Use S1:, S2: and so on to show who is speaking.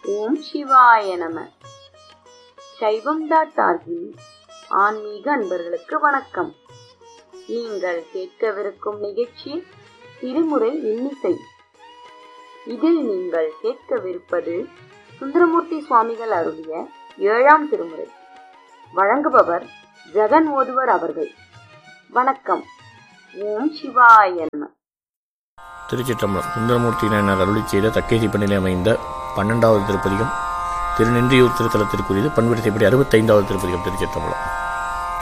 S1: ஓம் சிவாய நம சைவம் டாட் ஆர்கி ஆன்மீக அன்பர்களுக்கு வணக்கம் நீங்கள் கேட்கவிருக்கும் நிகழ்ச்சி திருமுறை இன்னிசை இதில் நீங்கள் கேட்கவிருப்பது சுந்தரமூர்த்தி சுவாமிகள் அருளிய ஏழாம் திருமுறை வழங்குபவர் ஜெகன் ஓதுவர் அவர்கள் வணக்கம் ஓம் சிவாய நம
S2: திருச்சிற்றம்பலம் சுந்தரமூர்த்தியினர் அருளி செய்த தக்கேதி பண்ணிலே அமைந்த பன்னெண்டாவது திருப்பதிகம் திருநின்றியூர் திருத்தலத்திற்குரியது பண்படுத்தைப்படி அறுபத்தைந்தாவது திருப்பதிகம் திருச்சிற்றம்பலம்